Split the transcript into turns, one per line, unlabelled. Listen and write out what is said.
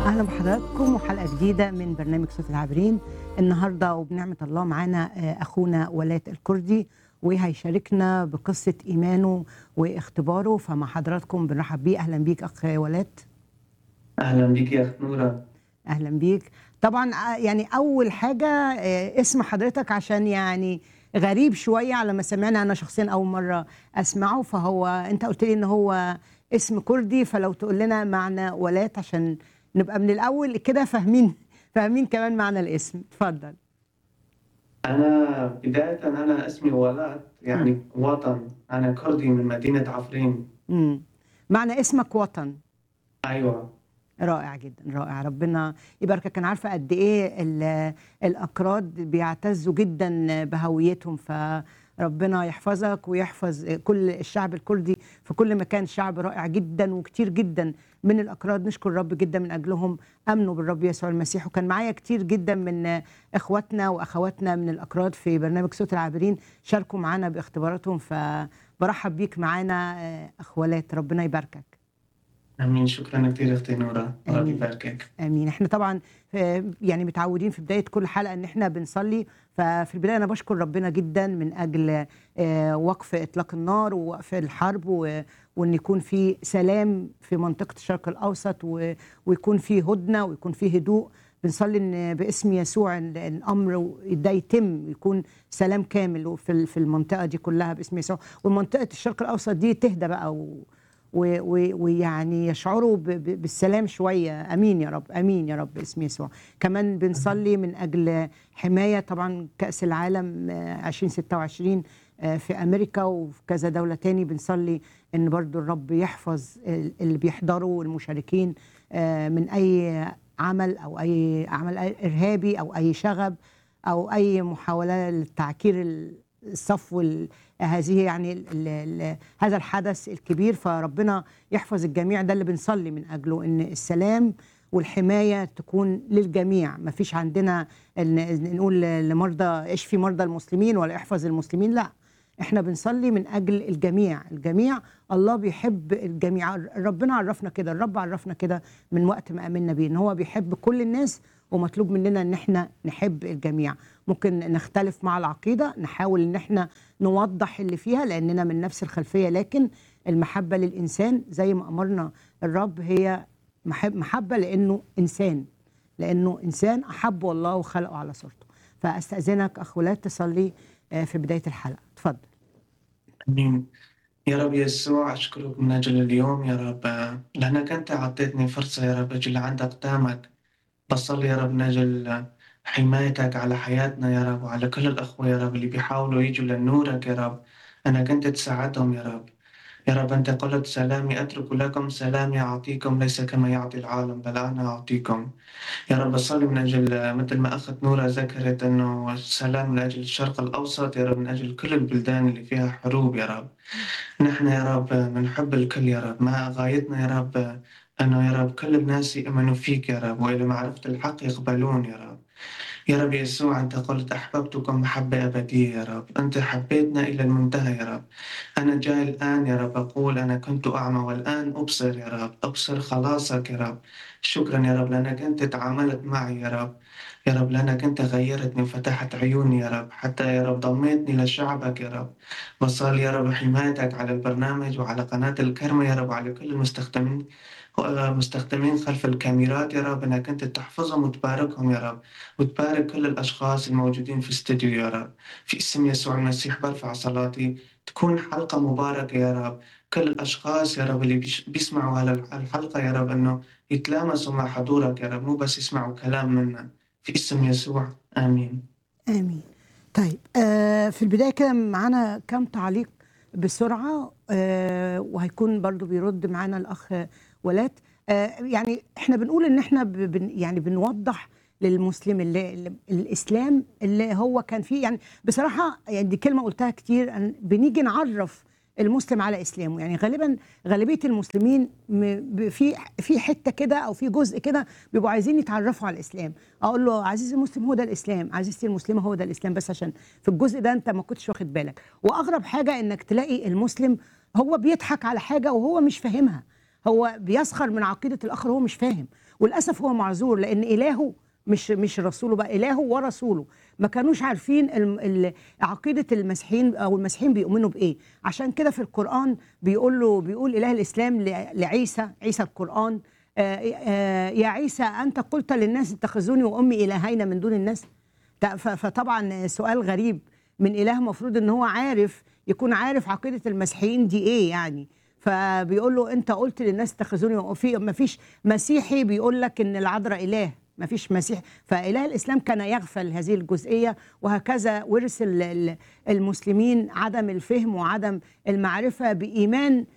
اهلا بحضراتكم وحلقه جديده من برنامج صوت العابرين النهارده وبنعمه الله معانا آه، اخونا ولاة الكردي وهيشاركنا بقصه ايمانه واختباره فمع حضراتكم بنرحب بيه اهلا بيك اخ ولاة
أهلا بك يا أخت نورة
اهلا بيك طبعا آه، يعني اول حاجه آه، اسم حضرتك عشان يعني غريب شويه على ما سمعنا انا شخصيا اول مره اسمعه فهو انت قلت لي ان هو اسم كردي فلو تقول لنا معنى ولاة عشان نبقى من الاول كده فاهمين فاهمين كمان معنى الاسم اتفضل
أنا بداية أنا اسمي ولاد يعني وطن أنا كردي من مدينة عفرين
امم معنى اسمك وطن
أيوة
رائع جدا رائع ربنا يباركك انا عارفه قد ايه ال- الاكراد بيعتزوا جدا بهويتهم فربنا يحفظك ويحفظ كل الشعب الكردي في كل مكان شعب رائع جدا وكتير جدا من الاكراد نشكر الرب جدا من اجلهم امنوا بالرب يسوع المسيح وكان معايا كتير جدا من اخواتنا واخواتنا من الاكراد في برنامج صوت العابرين شاركوا معانا باختباراتهم فبرحب بيك معانا آه، اخوالات ربنا يباركك
آمين شكرا كثير أختي نورة الله
آمين.
يباركك
امين احنا طبعا آه، يعني متعودين في بدايه كل حلقه ان احنا بنصلي ففي البدايه انا بشكر ربنا جدا من اجل آه، وقف اطلاق النار ووقف الحرب و- وان يكون في سلام في منطقه الشرق الاوسط و- ويكون في هدنه ويكون في هدوء بنصلي ان باسم يسوع ال- الامر ده يتم يكون سلام كامل في ال- في المنطقه دي كلها باسم يسوع ومنطقه الشرق الاوسط دي تهدى بقى و و- و- ويعني يشعروا ب- ب- بالسلام شويه امين يا رب امين يا رب باسم يسوع كمان بنصلي من اجل حمايه طبعا كاس العالم آه، 2026 آه، في امريكا وفي كذا دوله تاني بنصلي ان برضو الرب يحفظ ال- اللي بيحضروا والمشاركين آه، من اي عمل او اي عمل ارهابي او اي شغب او اي محاوله للتعكير ال- الصف وال- هذه يعني ال ال ال هذا الحدث الكبير فربنا يحفظ الجميع ده اللي بنصلي من اجله ان السلام والحمايه تكون للجميع ما فيش عندنا ال- نقول لمرضى اشفي مرضى المسلمين ولا احفظ المسلمين لا احنا بنصلي من اجل الجميع الجميع الله بيحب الجميع ربنا عرفنا كده الرب عرفنا كده من وقت ما امنا بيه ان هو بيحب كل الناس ومطلوب مننا ان احنا نحب الجميع ممكن نختلف مع العقيده نحاول ان احنا نوضح اللي فيها لاننا من نفس الخلفيه لكن المحبه للانسان زي ما امرنا الرب هي محب محبه لانه انسان لانه انسان احبه الله وخلقه على صورته فاستاذنك اخ ولاد تصلي آه، في بدايه الحلقه اتفضل
آمين يا رب يسوع أشكرك من أجل اليوم يا رب لأنك أنت أعطيتني فرصة يا رب أجي لعند أقدامك بصلي يا رب من أجل حمايتك على حياتنا يا رب وعلى كل الأخوة يا رب اللي بيحاولوا يجوا لنورك يا رب أنك أنت تساعدهم يا رب يا رب أنت قلت سلامي أترك لكم سلامي أعطيكم ليس كما يعطي العالم بل أنا أعطيكم يا رب أصلي من أجل مثل ما أخت نورة ذكرت أنه السلام من أجل الشرق الأوسط يا رب من أجل كل البلدان اللي فيها حروب يا رب نحن يا رب بنحب الكل يا رب ما غايتنا يا رب أنه يا رب كل الناس يؤمنوا فيك يا رب وإلى معرفة الحق يقبلون يا رب يا رب يسوع أنت قلت أحببتكم محبة أبدية يا رب أنت حبيتنا إلى المنتهى يا رب أنا جاي الآن يا رب أقول أنا كنت أعمى والآن أبصر يا رب أبصر خلاصك يا رب شكرا يا رب لأنك أنت تعاملت معي يا رب يا رب لأنك أنت غيرتني وفتحت عيوني يا رب حتى يا رب ضميتني لشعبك يا رب بصلي يا رب حمايتك على البرنامج وعلى قناة الكرمة يا رب وعلى كل المستخدمين مستخدمين خلف الكاميرات يا رب انك انت تحفظهم وتباركهم يا رب وتبارك كل الاشخاص الموجودين في الاستديو يا رب في اسم يسوع المسيح برفع صلاتي تكون حلقة مباركة يا رب كل الاشخاص يا رب اللي بيش- بيسمعوا على الحلقة يا رب انه يتلامسوا مع حضورك يا رب مو بس يسمعوا كلام منا في اسم يسوع امين
امين طيب آه في البدايه كده معانا كم تعليق بسرعه آه وهيكون برضو بيرد معانا الاخ ولاد آه يعني احنا بنقول ان احنا ب- بن يعني بنوضح للمسلم اللي اللي الاسلام اللي هو كان فيه يعني بصراحه يعني دي كلمه قلتها كتير أن بنيجي نعرف المسلم على اسلامه يعني غالبا غالبيه المسلمين م- ب- في في حته كده او في جزء كده بيبقوا عايزين يتعرفوا على الاسلام اقول له عزيزي المسلم هو ده الاسلام عزيزتي المسلمه هو ده الاسلام بس عشان في الجزء ده انت ما كنتش واخد بالك واغرب حاجه انك تلاقي المسلم هو بيضحك على حاجه وهو مش فاهمها هو بيسخر من عقيده الاخر وهو مش فاهم وللاسف هو معذور لان الهه مش مش رسوله بقى الهه ورسوله ما كانوش عارفين ال- ال- عقيده المسيحيين او المسيحيين بيؤمنوا بايه عشان كده في القران بيقول له بيقول اله الاسلام ل- لعيسى عيسى القران آه، آه، يا عيسى انت قلت للناس اتخذوني وامي الهين من دون الناس ت- ف- فطبعا سؤال غريب من اله مفروض ان هو عارف يكون عارف عقيده المسيحيين دي ايه يعني فبيقول له انت قلت للناس اتخذوني وفي ما فيش مسيحي بيقول لك ان العذراء اله ما فيش مسيح فاله الاسلام كان يغفل هذه الجزئيه وهكذا ورث ال- ال- المسلمين عدم الفهم وعدم المعرفه بايمان